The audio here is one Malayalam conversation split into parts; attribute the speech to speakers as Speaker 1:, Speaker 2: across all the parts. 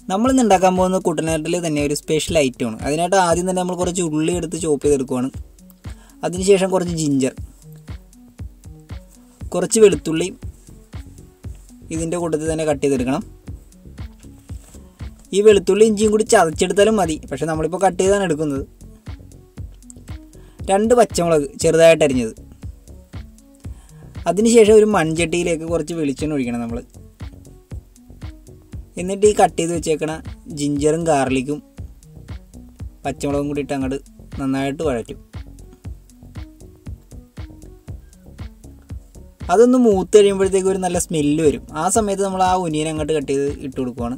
Speaker 1: നമ്മളിന്ന് ഉണ്ടാക്കാൻ പോകുന്ന കുട്ടനാട്ടിൽ തന്നെ ഒരു സ്പെഷ്യൽ ഐറ്റമാണ് അതിനായിട്ട് ആദ്യം തന്നെ നമ്മൾ കുറച്ച് ഉള്ളി എടുത്ത് ചോപ്പ് ചെയ്തെടുക്കുവാണ് അതിനുശേഷം കുറച്ച് ജിഞ്ചർ കുറച്ച് വെളുത്തുള്ളി ഇതിൻ്റെ കൂട്ടത്തിൽ തന്നെ കട്ട് ചെയ്തെടുക്കണം ഈ വെളുത്തുള്ളി ഇഞ്ചിയും കൂടി ചതച്ചെടുത്താലും മതി പക്ഷെ നമ്മളിപ്പോൾ കട്ട് ചെയ്താണ് എടുക്കുന്നത് രണ്ട് പച്ചമുളക് ചെറുതായിട്ട് അരിഞ്ഞത് അതിനുശേഷം ഒരു മൺചട്ടിയിലേക്ക് കുറച്ച് വെളിച്ചെണ്ണ ഒഴിക്കണം നമ്മൾ എന്നിട്ട് ഈ കട്ട് ചെയ്ത് വെച്ചേക്കണ ജിഞ്ചറും ഗാർലിക്കും പച്ചമുളകും കൂടി ഇട്ട് അങ്ങോട്ട് നന്നായിട്ട് വഴറ്റും അതൊന്ന് മൂത്ത് കഴിയുമ്പോഴത്തേക്ക് ഒരു നല്ല സ്മെല്ല് വരും ആ സമയത്ത് നമ്മൾ ആ ഒനിയൻ അങ്ങോട്ട് കട്ട് ചെയ്ത് ഇട്ട് കൊടുക്കുവാണ്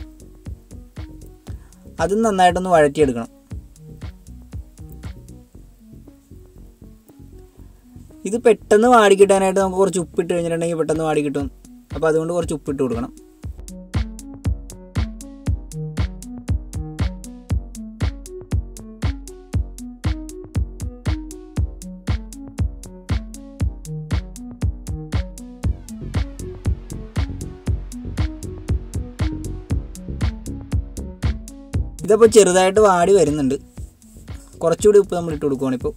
Speaker 1: അതും നന്നായിട്ടൊന്ന് വഴറ്റിയെടുക്കണം ഇത് പെട്ടെന്ന് വാടി കിട്ടാനായിട്ട് നമുക്ക് കുറച്ച് ഉപ്പിട്ട് കഴിഞ്ഞിട്ടുണ്ടെങ്കിൽ പെട്ടെന്ന് വാടി കിട്ടും അപ്പോൾ അതുകൊണ്ട് കുറച്ച് ഉപ്പിട്ട് കൊടുക്കണം ഇതപ്പോൾ ചെറുതായിട്ട് വാടി വരുന്നുണ്ട് കുറച്ചുകൂടി ഉപ്പ് നമ്മൾ ഇട്ട് കൊടുക്കുവാണ് ഇപ്പോൾ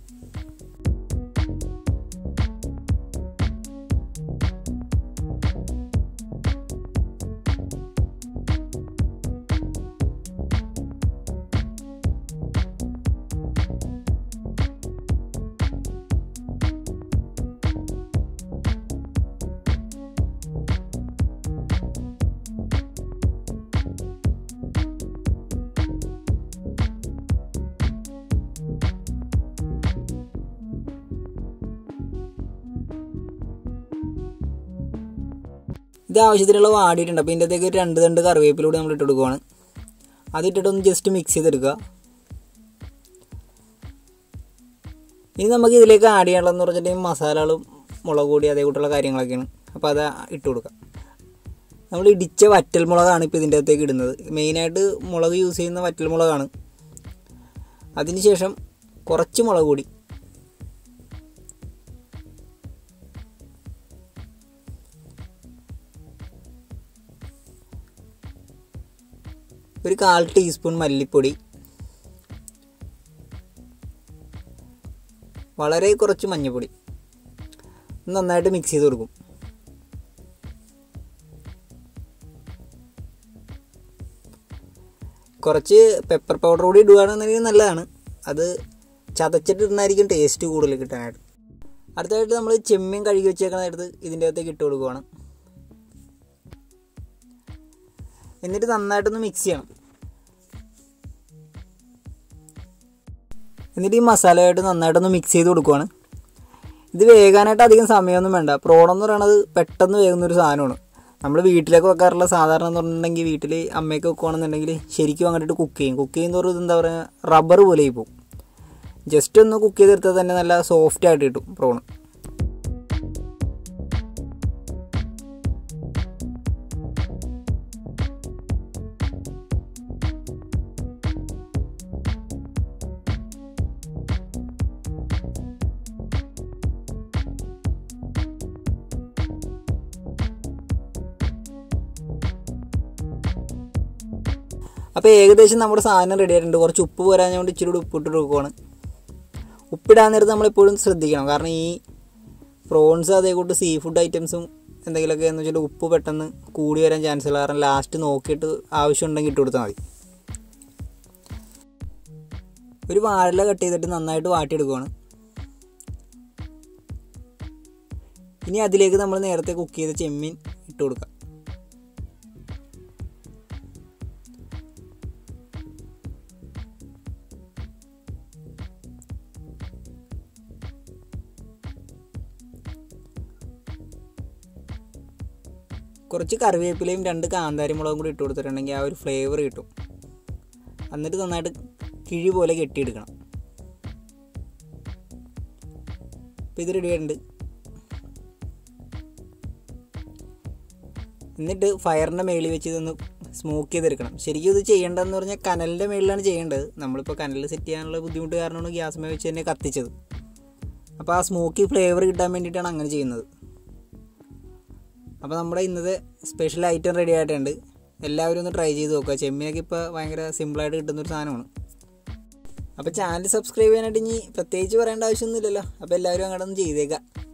Speaker 1: ഇത് ആവശ്യത്തിനുള്ള വാടിയിട്ടുണ്ട് അപ്പോൾ ഇതിൻ്റെ അകത്തേക്ക് ഒരു രണ്ട് രണ്ട് കറിവേപ്പിലൂടെ നമ്മൾ ഇട്ട് കൊടുക്കുവാണ് അതിട്ടിട്ട് ഒന്ന് ജസ്റ്റ് മിക്സ് ചെയ്തെടുക്കുക ഇനി നമുക്ക് ഇതിലേക്ക് ആഡ് ചെയ്യാനുള്ളതെന്ന് പറഞ്ഞിട്ടുണ്ടെങ്കിൽ മസാലകളും മുളക് പൊടി അതേ കൂട്ടുള്ള കാര്യങ്ങളൊക്കെയാണ് അപ്പോൾ അത് ഇട്ട് കൊടുക്കാം നമ്മൾ ഇടിച്ച വറ്റൽ മുളകാണ് ഇപ്പോൾ ഇതിൻ്റെ അകത്തേക്ക് ഇടുന്നത് മെയിനായിട്ട് മുളക് യൂസ് ചെയ്യുന്ന വറ്റൽ മുളകാണ് അതിനുശേഷം കുറച്ച് മുളക് പൊടി ഒരു കാൽ ടീസ്പൂൺ മല്ലിപ്പൊടി വളരെ കുറച്ച് മഞ്ഞൾപ്പൊടി നന്നായിട്ട് മിക്സ് ചെയ്ത് കൊടുക്കും കുറച്ച് പെപ്പർ പൗഡർ കൂടി ഇടുകയാണെന്നുണ്ടെങ്കിൽ നല്ലതാണ് അത് ചതച്ചിട്ടിരുന്നായിരിക്കും ടേസ്റ്റ് കൂടുതൽ കിട്ടാനായിട്ട് അടുത്തതായിട്ട് നമ്മൾ ചെമ്മീൻ കഴുകി വെച്ചേക്കണ ഇതിൻ്റെ അകത്തേക്ക് ഇട്ട് കൊടുക്കുവാണ് എന്നിട്ട് നന്നായിട്ടൊന്ന് മിക്സ് ചെയ്യണം എന്നിട്ട് ഈ മസാലയായിട്ട് നന്നായിട്ടൊന്ന് മിക്സ് ചെയ്ത് കൊടുക്കുവാണ് ഇത് വേകാനായിട്ട് അധികം സമയമൊന്നും വേണ്ട പ്രോൺ എന്ന് പറയുന്നത് പെട്ടെന്ന് വേകുന്ന ഒരു സാധനമാണ് നമ്മൾ വീട്ടിലേക്ക് വെക്കാറുള്ള സാധാരണ എന്ന് പറഞ്ഞിട്ടുണ്ടെങ്കിൽ വീട്ടിൽ അമ്മയൊക്കെ വെക്കുകയാണെന്നുണ്ടെങ്കിൽ ശരിക്കും അങ്ങോട്ട് കുക്ക് ചെയ്യും കുക്ക് ചെയ്യുന്നതോറും ഇത് എന്താ പറയുക റബ്ബർ പോലെ പോകും ജസ്റ്റ് ഒന്ന് കുക്ക് ചെയ്തെടുത്താൽ തന്നെ നല്ല സോഫ്റ്റ് ആയിട്ട് കിട്ടും പ്രോൺ അപ്പോൾ ഏകദേശം നമ്മുടെ സാധനം റെഡി ആയിട്ടുണ്ട് കുറച്ച് ഉപ്പ് പോരാഞ്ഞുകൊണ്ട് ഇച്ചിരി കൂടി ഉപ്പിട്ട് കൊടുക്കുവാണ് ഉപ്പിടാൻ നേരത്ത് നമ്മളെപ്പോഴും ശ്രദ്ധിക്കണം കാരണം ഈ പ്രോൺസ് അതേ കൂട്ട് സീ ഫുഡ് ഐറ്റംസും എന്തെങ്കിലുമൊക്കെ എന്ന് വെച്ചാൽ ഉപ്പ് പെട്ടെന്ന് കൂടി വരാൻ ചാൻസ് ഉള്ള കാരണം ലാസ്റ്റ് നോക്കിയിട്ട് ആവശ്യമുണ്ടെങ്കിൽ ഇട്ട് കൊടുത്താൽ മതി ഒരു വാഴല കട്ട് ചെയ്തിട്ട് നന്നായിട്ട് വാട്ടിയെടുക്കുവാണ് ഇനി അതിലേക്ക് നമ്മൾ നേരത്തെ കുക്ക് ചെയ്ത ചെമ്മീൻ ഇട്ട് കൊടുക്കാം കുറച്ച് കറിവേപ്പിലയും രണ്ട് കാന്താരി മുളകും കൂടി ഇട്ട് കൊടുത്തിട്ടുണ്ടെങ്കിൽ ആ ഒരു ഫ്ലേവർ കിട്ടും എന്നിട്ട് നന്നായിട്ട് കിഴി പോലെ കെട്ടിയെടുക്കണം അപ്പോൾ ഇത് റെഡി ആയിട്ടുണ്ട് എന്നിട്ട് ഫയറിൻ്റെ മേളിൽ വെച്ച് ഇതൊന്ന് സ്മോക്ക് ചെയ്തെടുക്കണം ശരിക്കും ഇത് ചെയ്യേണ്ടതെന്ന് പറഞ്ഞാൽ കനലിൻ്റെ മേളിലാണ് ചെയ്യേണ്ടത് നമ്മളിപ്പോൾ കനൽ സെറ്റ് ചെയ്യാനുള്ള ബുദ്ധിമുട്ട് കാരണമാണ് ഗ്യാസ് മേ വെച്ച് തന്നെ കത്തിച്ചത് അപ്പോൾ ആ സ്മോക്കി ഫ്ലേവർ കിട്ടാൻ വേണ്ടിയിട്ടാണ് അങ്ങനെ ചെയ്യുന്നത് അപ്പോൾ നമ്മുടെ ഇന്നത്തെ സ്പെഷ്യൽ ഐറ്റം റെഡി ആയിട്ടുണ്ട് എല്ലാവരും ഒന്ന് ട്രൈ ചെയ്ത് നോക്കുക ചെമ്മീനൊക്കെ ഇപ്പോൾ ഭയങ്കര സിമ്പിളായിട്ട് കിട്ടുന്നൊരു സാധനമാണ് അപ്പോൾ ചാനൽ സബ്സ്ക്രൈബ് ചെയ്യാനായിട്ട് ഇനി പ്രത്യേകിച്ച് പറയേണ്ട ആവശ്യമൊന്നുമില്ലല്ലോ അപ്പോൾ എല്ലാവരും അങ്ങോട്ടൊന്ന് ചെയ്തേക്കാം